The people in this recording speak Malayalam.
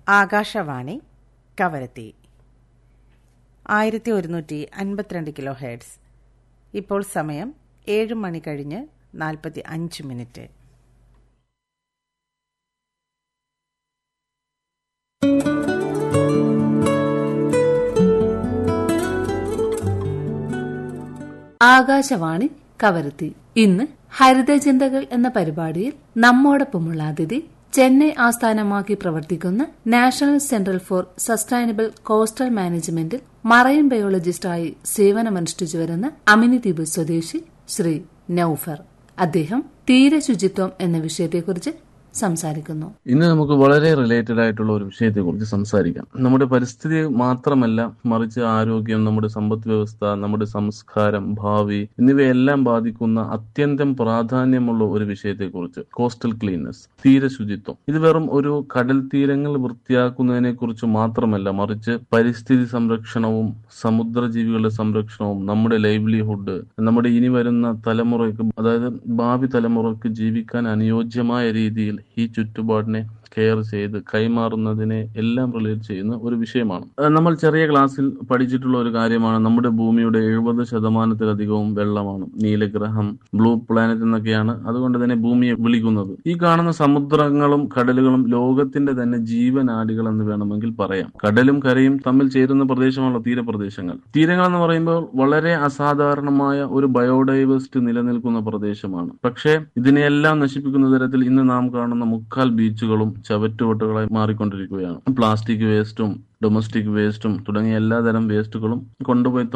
ആകാശവാണി കവരത്തി ആയിരത്തി ഒരുന്നൂറ്റി അൻപത്തിരണ്ട് കിലോ ഹെഡ്സ് ഇപ്പോൾ സമയം ഏഴ് മണി കഴിഞ്ഞ് നാൽപ്പത്തി അഞ്ച് മിനിറ്റ് ആകാശവാണി കവരത്തി ഇന്ന് ഹരിതചിന്തകൾ എന്ന പരിപാടിയിൽ നമ്മോടൊപ്പമുള്ള അതിഥി ചെന്നൈ ആസ്ഥാനമാക്കി പ്രവർത്തിക്കുന്ന national centre for sustainable coastal മാനേജ്മെന്റിൽ മറൈൻ ബയോളജിസ്റ്റായി സേവനമനുഷ്ഠിച്ചു വരുന്ന അമിനിദ്വീപ് സ്വദേശി ശ്രീ നൌഫർ അദ്ദേഹം തീരശുചിത്വം എന്ന വിഷയത്തെക്കുറിച്ച് സംസാരിക്കുന്നു ഇന്ന് നമുക്ക് വളരെ റിലേറ്റഡ് ആയിട്ടുള്ള ഒരു വിഷയത്തെ കുറിച്ച് സംസാരിക്കാം നമ്മുടെ പരിസ്ഥിതി മാത്രമല്ല മറിച്ച് ആരോഗ്യം നമ്മുടെ സമ്പദ് വ്യവസ്ഥ നമ്മുടെ സംസ്കാരം ഭാവി എന്നിവയെല്ലാം ബാധിക്കുന്ന അത്യന്തം പ്രാധാന്യമുള്ള ഒരു വിഷയത്തെക്കുറിച്ച് കോസ്റ്റൽ ക്ലീൻനെസ് തീരശുചിത്വം ഇത് വെറും ഒരു കടൽ തീരങ്ങൾ വൃത്തിയാക്കുന്നതിനെ കുറിച്ച് മാത്രമല്ല മറിച്ച് പരിസ്ഥിതി സംരക്ഷണവും സമുദ്രജീവികളുടെ സംരക്ഷണവും നമ്മുടെ ലൈവ്ലിഹുഡ് നമ്മുടെ ഇനി വരുന്ന തലമുറയ്ക്ക് അതായത് ഭാവി തലമുറയ്ക്ക് ജീവിക്കാൻ അനുയോജ്യമായ രീതിയിൽ ഈ ചുറ്റുപാടിനെ കെയർ ചെയ്ത് കൈമാറുന്നതിനെ എല്ലാം റിലേറ്റ് ചെയ്യുന്ന ഒരു വിഷയമാണ് അത് നമ്മൾ ചെറിയ ക്ലാസ്സിൽ പഠിച്ചിട്ടുള്ള ഒരു കാര്യമാണ് നമ്മുടെ ഭൂമിയുടെ എഴുപത് ശതമാനത്തിലധികവും വെള്ളമാണ് നീലഗ്രഹം ബ്ലൂ പ്ലാനറ്റ് എന്നൊക്കെയാണ് അതുകൊണ്ട് തന്നെ ഭൂമിയെ വിളിക്കുന്നത് ഈ കാണുന്ന സമുദ്രങ്ങളും കടലുകളും ലോകത്തിന്റെ തന്നെ ജീവനാടികൾ എന്ന് വേണമെങ്കിൽ പറയാം കടലും കരയും തമ്മിൽ ചേരുന്ന പ്രദേശമാണല്ലോ തീരപ്രദേശങ്ങൾ തീരങ്ങൾ എന്ന് പറയുമ്പോൾ വളരെ അസാധാരണമായ ഒരു ബയോഡൈവേഴ്സിറ്റി നിലനിൽക്കുന്ന പ്രദേശമാണ് പക്ഷേ ഇതിനെയെല്ലാം നശിപ്പിക്കുന്ന തരത്തിൽ ഇന്ന് നാം കാണുന്ന മുക്കാൽ ബീച്ചുകളും ചവറ്റുകൊട്ടുകളായി മാറിക്കൊണ്ടിരിക്കുകയാണ് പ്ലാസ്റ്റിക് വേസ്റ്റും ഡൊമസ്റ്റിക് വേസ്റ്റും തുടങ്ങിയ എല്ലാതരം വേസ്റ്റുകളും കൊണ്ടുപോയി